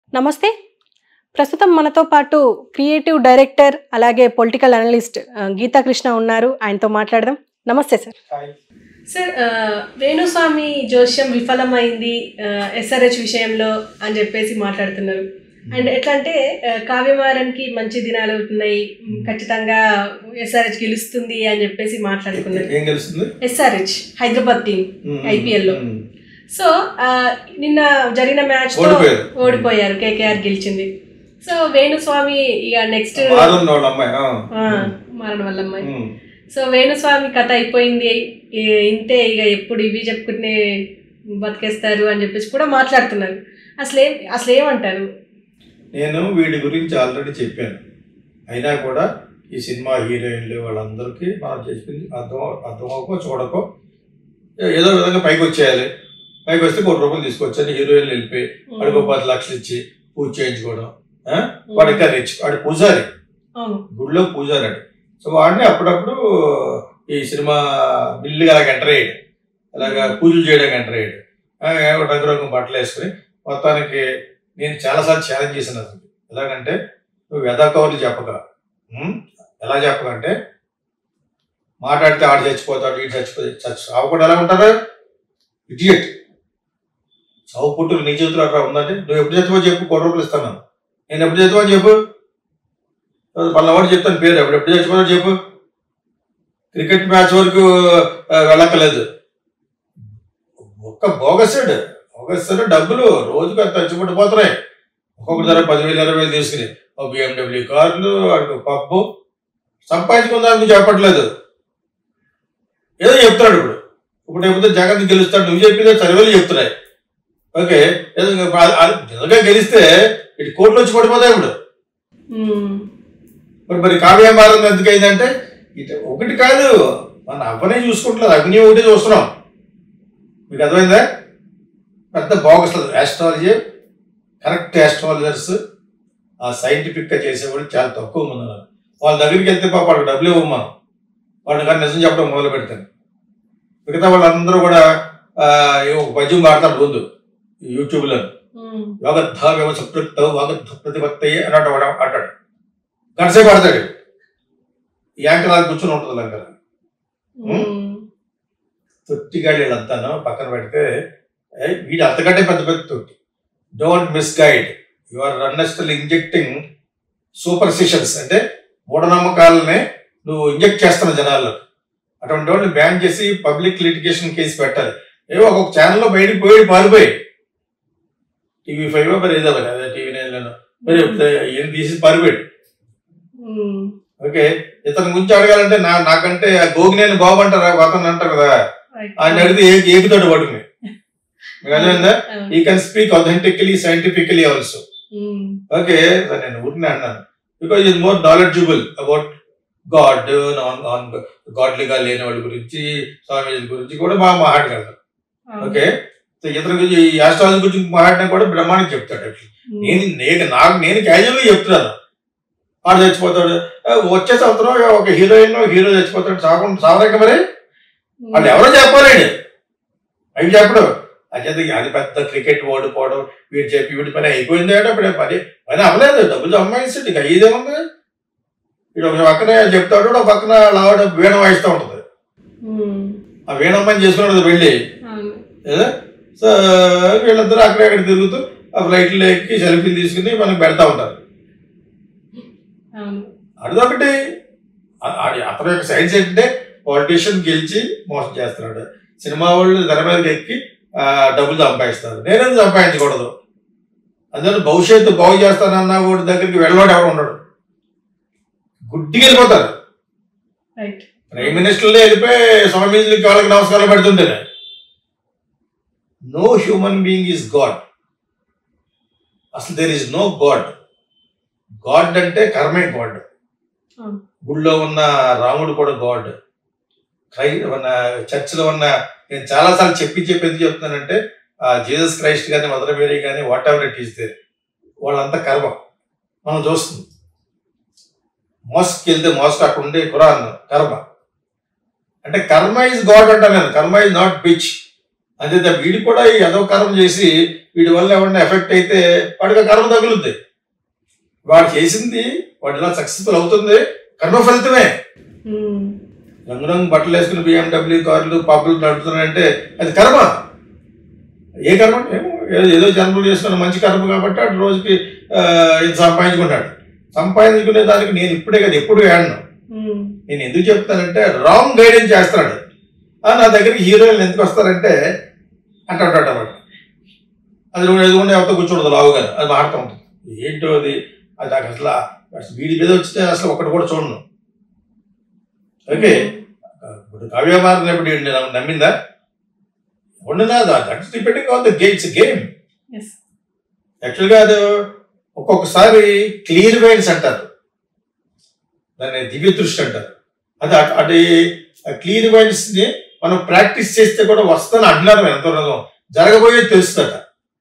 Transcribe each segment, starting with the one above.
నమస్తే ప్రస్తుతం మనతో పాటు క్రియేటివ్ డైరెక్టర్ అలాగే పొలిటికల్ అనలిస్ట్ ఆ, గీతా కృష్ణ ఉన్నారు ఆయనతో మాట్లాడదాం నమస్తే సార్ సార్ ఆ, వేణుస్వామి జోష్యం విఫలమైంది ఎస్ఆర్హెచ్ విషయంలో అని చెప్పేసి మాట్లాడుతున్నారు అండ్ ఎట్లా అంటే ఆ, కావ్యమారానికి మంచి దినాలు అవుతున్నాయి ఉమ్, ఖచ్చితంగా ఎస్ఆర్హెచ్ గెలుస్తుంది అని చెప్పేసి మాట్లాడుకున్నారు ఏం గెలుస్తుంది ఎస్ఆర్హెచ్ హైదరాబాద్ టీం IPL లో. ఉమ్. సో ఆ, నిన్న జరిగిన మ్యాచ్ తో ఓడిపోయారు. ఓడిపోయారు కేకేఆర్ గెలిచింది సో వేణుస్వామి ఇక నెక్స్ట్ మారుంది వాళ్ళ అమ్మాయి ఆ. మారణ వల్ల అమ్మాయి ఉమ్. సో వేణుస్వామి కథ అయిపోయింది ఈ- ఇంతే ఇక ఎప్పుడు ఇవి చెప్పుకుంటే బతికేస్తారు అని చెప్పేసి కూడా మాట్లాడుతున్నారు అసలు ఏం అసలు ఏమంటారు నేను వీడి గురించి ఆల్రెడీ చెప్పాను అయినా కూడా ఈ సినిమా హీరోయిన్లు వాళ్ళందరికీ మనం చెప్పింది అర్థం అర్థం అవ్వకో చూడకో ఏదో విధంగా పైకి వచ్చేయాలి పైకి వస్తే కోటి రూపాయలు తీసుకొచ్చాను హీరోయిన్లు వెళ్ళిపోయి వాడికి ఒక పది లక్షలు ఇచ్చి పూజ చేయించుకోవడం ఆ? వాడు ఇంకా రిచ్ వాడు పూజారి అవును గుడిలో పూజారి వాడు. సో వాడిని అప్పుడప్పుడు ఈ సినిమా బిల్లుగా అలాగ ఎంటర్ అయ్యాడు అలాగా పూజలు చేయడానికి ఎంటర్ అయ్యాడు ఆ, రంగురంగు బట్టలు వేసుకుని మొత్తానికి నేను చాలాసార్లు ఛాలెంజ్ చేశాను అసలు ఎలాగంటే నువ్వు వ్యధకవర్లు చెప్పక ఉం? ఎలా చెప్పకంటే మాట్లాడితే ఆడు చచ్చిపోతాడు వీడు చచ్చిపోతే చచ్చి సావు కూడా ఎలా ఉంటారా ఇడియట్ సావు పుట్టులు నీ చేతిలో అట్లా ఉందంటే నువ్వు ఎప్పుడు చచ్చిపో చెప్పు కోటి రూపాయలు ఇస్తాను నేను ఎప్పుడు చచ్చిపో అని చెప్పు పల్లవాడు చెప్తాను పేరు ఎప్పుడు ఎప్పుడు చచ్చిపోతాడు చెప్పు క్రికెట్ మ్యాచ్ వరకు ఆ, వెళ్ళక్కలేదు ఒక్క బోగసాడు బోగసాడు డబ్బులు రోజుకు అంత చచ్చిపట్టిపోతున్నాయి ఒక్కొక్క ధర పదివేలు ఇరవై వేలు తీసుకుని ఒక బిఎండబ్ల్యూ కార్లు అటు పప్పు సంపాదించుకుందాం నువ్వు చెప్పట్లేదు ఏదో చెప్తున్నాడు ఇప్పుడు ఇప్పుడు చెప్తే జగన్ గెలుస్తాడు నువ్వు చెప్పిందే చదివేలు చెప్తున్నాయి ఓకే ఏదో ఇంకా ఆ- ఆ- నిజంగా గెలిస్తే ఇటు కోట్లు వచ్చి పడిపోతాయి ఇప్పుడు ఉమ్. మరి మరి కావ్య మారం ఎందుకు అయిందంటే ఇటు ఒకటి కాదు మన అవ్వనే చూసుకుంటలేదు అగ్ని ఒకటి చూస్తున్నాం మీకు అర్థమైందా పెద్ద బోగస్ ఆస్ట్రాలజీ కరెక్ట్ ఆస్ట్రాలజర్స్ ఆ సైంటిఫిక్గా చేసేవాళ్ళు చాలా తక్కువ మంది ఉన్నారు వాళ్ళ దగ్గరికి వెళ్తే పాప వాళ్ళకి డబ్బులు ఇవ్వం మనం వాళ్ళు కానీ నిజం చెప్పడం మొదలు పెడతాను మిగతా వాళ్ళందరూ కూడా ఆ, ఏవో ఒక పద్యం పాడతాడు ముందు యూట్యూబ్లో ఉమ్. యోగద్ధ వ్యవస ప్రత్త వాగద్ధ ప్రతిపత్తయ్యే అన్నట్టు వాడు అంటాడు గంటసే పడతాడు యాంకర్ అది కూర్చొని ఉంటుంది లంకర ఉమ్. తొట్టిగాడి వీళ్ళంతాను పక్కన పెడితే ఏ, వీడు అంతకంటే పెద్ద పెద్ద తొట్టి don't misguide you are honestly injecting superstitions అంటే మూఢనమ్మకాలని నువ్వు ఇంజెక్ట్ చేస్తున్నావు జనాల్లో అటువంటి వాళ్ళని బ్యాన్ చేసి పబ్లిక్ లిటిగేషన్ కేసు పెట్టాలి ఏవో ఒక్కొక్క ఛానల్లో బయటికి పోయి పారిపోయి టీవీ ఫైవ్ మరి ఏదో మరి అదే టీవీ నైన్లోనో మరి ఏం తీసి పారిపోయాడు ఉమ్. ఓకే ఇతని గురించి అడగాలంటే నా నాకంటే ఆ గోగినేని బాబు అంటారా అతను అంటారు కదా Right. ఆయన అడిగితే ఏ ఏకుతాడు పడుకుని మీకు అర్థమైందా అవును. He can speak authentically scientifically also um. Okay నేను ఊరిని అన్నాను because is more knowledgeable about God నాన్ ఆన్ గాడ్లీగా లేని వాళ్ళ గురించి స్వామీజీ గురించి కూడా బాగా మాట్లాడగలరు అవును. ఓకే సో ఇతని గురించి ఈ ఆస్ట్రాలజీ గురించి మాట్లాడినా కూడా బ్రహ్మాండం చెప్తాడు actually. ఉమ్. నేను నేను నాకు నేను క్యాజువల్గా చెప్తున్నాను వాడు చచ్చిపోతాడు ఆ, వచ్చే సంవత్సరం ఒక హీరోయిన్ హీరో చచ్చిపోతాడు సాకుండా సావరేక మరి ఉమ్. వాళ్ళు ఎవరో చెప్పాలండి అవి చెప్పడు అదే అది పెద్ద క్రికెట్ ఓడిపోవడం వీడు చెప్పి వీడి పని అయిపోయింది అంటే అప్పుడే పని పని అవ్వలేదు డబ్బులు సంపాదించండి ఇక అయ్యేదేముంది వీడు ఒక పక్కన చెప్తాడు ఒక పక్కన లావాడ వీణ వాయిస్తూ ఉంటుంది ఉమ్. ఆ వీణమ్మని చేసుకున్నాడు వెళ్ళి అవును. ఏదో సో వీళ్ళందరూ అక్కడ అక్కడ తిరుగుతూ ఆ ఫ్లైట్లో ఎక్కి సెల్ఫీలు తీసుకుని మనకు పెడతా ఉంటారు అవును. అదొకటి ఆ- ఆడి- అతని యొక్క సైన్స్ ఏంటంటే పాలిటీషియన్ గెలిచి మోసం చేస్తున్నాడు సినిమా వాళ్ళు తెర మీదకి ఎక్కి ఆ, డబ్బులు సంపాదిస్తారు నేనేం సంపాదించకూడదు అందులో భవిష్యత్తు బాగు చేస్తానన్న వాడి దగ్గరికి వెళ్ళవాడు ఎవడు ఉండడు గుడ్డికి వెళ్ళిపోతారు రైట్ ప్రైమ్ మినిస్టర్లే వెళ్ళిపోయి స్వామీజీలకి వాళ్ళకి నమస్కారం పెడుతుంటేనే no human being is God అసలు there is no God God అంటే కర్మే గాడ్ అవును. గుళ్ళో ఉన్న రాముడు కూడా గాడ్ క్రై మన చర్చిలో ఉన్న నేను చాలాసార్లు చెప్పి చెప్పి ఎందుకు చెప్తున్నానంటే ఆ జీసస్ క్రైస్ట్ కానీ మదర్ మేరీ కానీ whatever it is there వాళ్ళంతా కర్మ మనం చూస్తుంది మోస్కి వెళ్తే మోస్క్ అక్కడ ఉండే ఖురాన్ కర్మ అంటే కర్మ ఇస్ గాడ్ అంటా నేను కర్మ ఇస్ నాట్ బిచ్ అంతే తప్ప వీడికి కూడా ఈ ఏదో కర్మ చేసి వీడి వల్ల ఏమన్నా ఎఫెక్ట్ అయితే వాడికి ఆ కర్మ తగులుద్ది వాడు చేసింది వాడు ఇలా సక్సెస్ఫుల్ అవుతుంది కర్మ ఫలితమే ఉమ్, రంగురంగు బట్టలు వేసుకుని బిఎండబ్ల్యూ కార్లు పబ్బులు నడుపుతున్నారంటే అది కర్మ ఏ కర్మ ఏమో ఏదో- ఏదో జన్మలు చేసుకున్న మంచి కర్మ కాబట్టి అటు రోజుకి ఆ, ఇది సంపాదించుకుంటాడు సంపాదించుకునే దానికి నేను ఇప్పుడే కదా ఎప్పుడు వేడను ఉమ్, నేను ఎందుకు చెప్తానంటే రాంగ్ గైడెన్స్ చేస్తున్నాడు ఆ, నా దగ్గరికి హీరోయిన్లు ఎందుకు వస్తారంటే అంటాడు అన్నమాట అది నువ్వు ఎదుగుండా ఎవరితో కూర్చోడదు లావు గారు అది మాడుతూ ఉంటుంది ఏంటో అది అది నాకు అసలు అసలు వీడి మీద వచ్చితే అసలు ఒకటి కూడా చూడను ఓకే ఇప్పుడు కావ్యమారిన ఇప్పుడు ఈయన్ని నమ్మ- నమ్మిందా ఉండదా that's depending on the games game yes. యాక్చువల్గా అది ఒక్కొక్కసారి క్లియర్ వైన్స్ అంటారు దాన్ని దివ్య దృష్టి అంటారు అది అట్- అది క్లియర్ వైన్స్ ని మనం ప్రాక్టీస్ చేస్తే కూడా వస్తుందని అంటున్నారు ఎంతో నిజం జరగబోయేది తెలుస్తుందట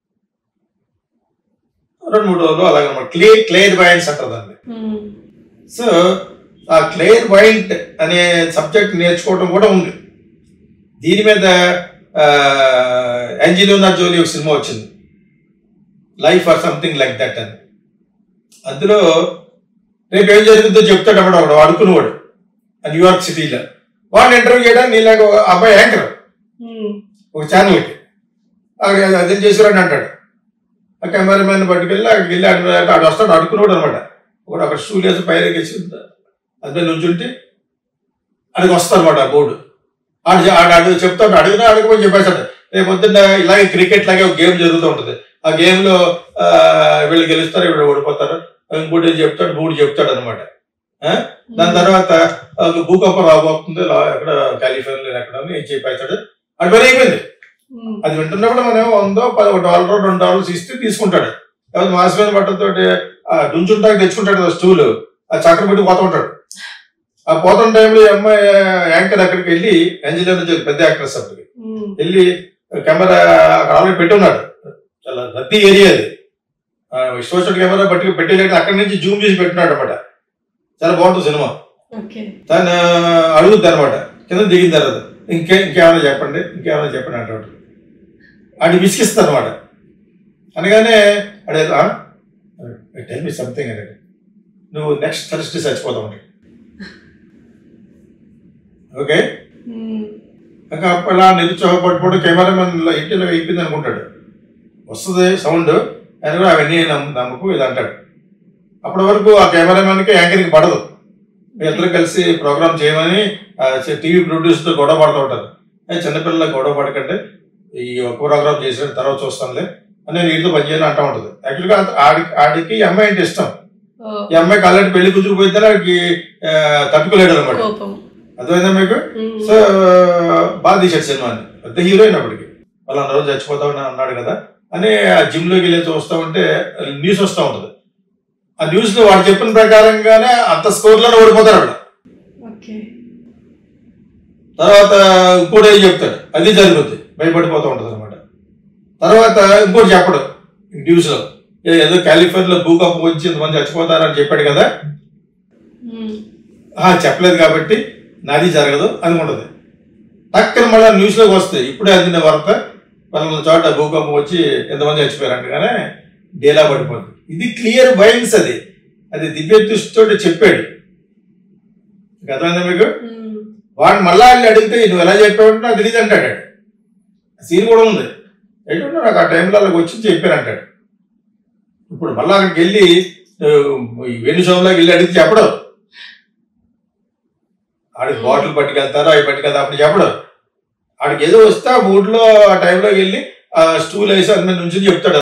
రెండు మూడు రోజులు అలాగే క్లియర్ క్లియర్ వైన్స్ అంటారు దాన్ని ఉమ్, సో ఆ క్లియర్ వైంట్ అనే సబ్జెక్ట్ నేర్చుకోవడం కూడా ఉంది దీని మీద అంజిలోనా జోలి ఒక సినిమా వచ్చింది life or something like that అని అందులో రేపు ఏం జరుగుతుందో చెప్తాడు అప్పుడు ఒకడు అడుకునేవాడు ఆ న్యూయార్క్ సిటీలో వాడిని ఇంటర్వ్యూ చేయడానికి నీలాగా ఒక అబ్బాయి యాంకర్ ఉమ్, ఒక ఛానల్కి అదేం చేసారని అంటాడు ఆ కెమెరామెన్ పట్టుకెళ్ళి అక్కడికి వెళ్ళి ఆడు ఆడు వస్తాడు అడుకున్నాడు అనమాట ఒకడు అక్కడ స్టూల్ వేసి పైన వేసి అదే నుంచుంటే అడిగి వస్తాడు అనమాట ఆ బోర్డు ఆడు చె- ఆడు ఆడు చెప్తాడు అడిగినా అడగమని చెప్పేస్తాడు రేపు పొద్దున్న ఇలాగే క్రికెట్ లాగే ఒక గేమ్ జరుగుతూ ఉంటుంది ఆ గేమ్ లో ఆ, వీళ్ళు గెలుస్తారు వీళ్ళు ఓడిపోతారు ఇంకోటి చెప్తాడు మూడు చెప్తాడు అనమాట దాని తర్వాత ఆ, భూకంపం రాబోతుంది లా- ఎక్కడ కాలిఫోర్నియా ఎక్కడ అని చెప్పేస్తాడు అది పని అయిపోయింది ఉమ్, అది వింటున్నప్పుడు మనం వందో పది ఒక డాలర్ రెండు డాలర్స్ ఇస్తే తీసుకుంటాడు లేకపోతే మాసమైన బట్టలతో డుంచుంటాకి తెచ్చుకుంటాడు కదా స్టూల్ ఆ చక్ర పెట్టి పోతూ ఉంటాడు ఆ పోతున్న టైంలో ఈ అమ్మాయి యాంకర్ అక్కడికి వెళ్ళి అంజలినా నుంచి పెద్ద యాక్ట్రెస్ అప్పటికి ఉమ్, వెళ్ళి కెమెరా ఆల్రెడీ పెట్టి ఉన్నాడు చాలా రద్దీ ఏరియా అది ఆ, ఇష్టం వచ్చిన కెమెరా పట్టుకు పెట్టేలేక అక్కడి నుంచి జూమ్ చేసి పెట్టినాడు అనమాట చాలా బాగుంటుంది సినిమా ఓకే తను అడుగుద్ది అనమాట కింద దిగిన తర్వాత ఇంకే ఇంకేమైనా చెప్పండి ఇంకేమైనా చెప్పండి అంటాడు ఆడి విసిగిస్తుంది అనమాట అనగానే అడే టెల్ మీ సంథింగ్ అనేది నువ్వు నెక్స్ట్ థర్స్డే చచ్చిపోతావు అంటే ఓకే ఉమ్, ఇంకా అలా నిరుత్సాహపడిపోవడం కెమెరామెన్ ఇంటిలో అయిపోయింది అనుకుంటాడు వస్తుంది సౌండ్ ఆయన కూడా అవన్నీ నమ్ము నమ్మకు ఇది అంటాడు అప్పటి వరకు ఆ కెమెరామెన్కి యాంకరింగ్ పడదు మీ ఇద్దరు కలిసి ప్రోగ్రామ్ చేయమని టీవీ ప్రొడ్యూసర్తో గొడవ పడుతూ ఉంటారు ఏ చిన్నపిల్లలకు గొడవ పడకండి ఈ ఒక్క ప్రోగ్రామ్ చేసిన తర్వాత చూస్తానులే అని నేను వీటితో పనిచేయాలి అంటూ ఉంటుంది యాక్చువల్గా ఆడి ఆడికి ఈ అమ్మాయి అంటే ఇష్టం ఓ, ఈ అమ్మాయికి ఆల్రెడీ పెళ్లి కుదిరిపోతే ఆడికి ఆ, తట్టుకోలేడు అనమాట కోపం అర్థమైందా మీకు ఉమ్, సో బాగా తీశాడు సినిమాని పెద్ద హీరోయిన్ అప్పటికి వాళ్ళ రోజు చచ్చిపోతామని అన్నాడు కదా అని ఆ జిమ్ లోకి వెళ్ళి చూస్తా ఉంటే న్యూస్ వస్తూ ఉంటుంది ఆ న్యూస్ లో వాడు చెప్పిన ప్రకారంగానే అంత స్కోర్ లోనే ఓడిపోతారు అక్కడ ఓకే తర్వాత ఇంకోటి ఏం చెప్తాడు అది జరుగుతుంది భయపడిపోతూ ఉంటుంది అనమాట తర్వాత ఇంకోటి చెప్పడు న్యూస్ లో ఏ- ఏదో కాలిఫోర్నియాలో భూకంపం వచ్చి ఇంతమంది చచ్చిపోతారని చెప్పాడు కదా ఉమ్, ఆ, చెప్పలేదు కాబట్టి నాది జరగదు అనుకుంటుంది టక్కన మళ్ళీ న్యూస్లోకి వస్తాయి ఇప్పుడే అందిన వార్త పలానా చోట భూకంపం వచ్చి ఎంతమంది చచ్చిపోయారంటగానే డేలా పడిపోతుంది ఇది క్లియర్ వైన్స్ అది అది దివ్య దృష్టితో చెప్పాడు గతంలో మీకు ఉమ్, వాడిని మళ్ళా వెళ్ళి అడిగితే నువ్వు ఎలా చెప్పావంటే నాకు తెలియదు అంటాడు సీన్ కూడా ఉంది ఏంటంటే నాకు ఆ టైంలో అలాగ వచ్చి చెప్పాను అంటాడు ఇప్పుడు మళ్ళీ అక్కడికి వెళ్ళి వెన్ను షోలోకి వెళ్ళి అడిగితే చెప్పడు ఆడికి బాటిల్ పట్టుకెళ్తారు అవి పట్టుకెళ్తారు అప్పుడు చెప్పడు ఆడికి ఏదో వస్తే ఆ మూడ్లో ఆ టైంలోకి వెళ్ళి ఆ స్టూల్ వేసి అన్ని నుంచి చెప్తాడు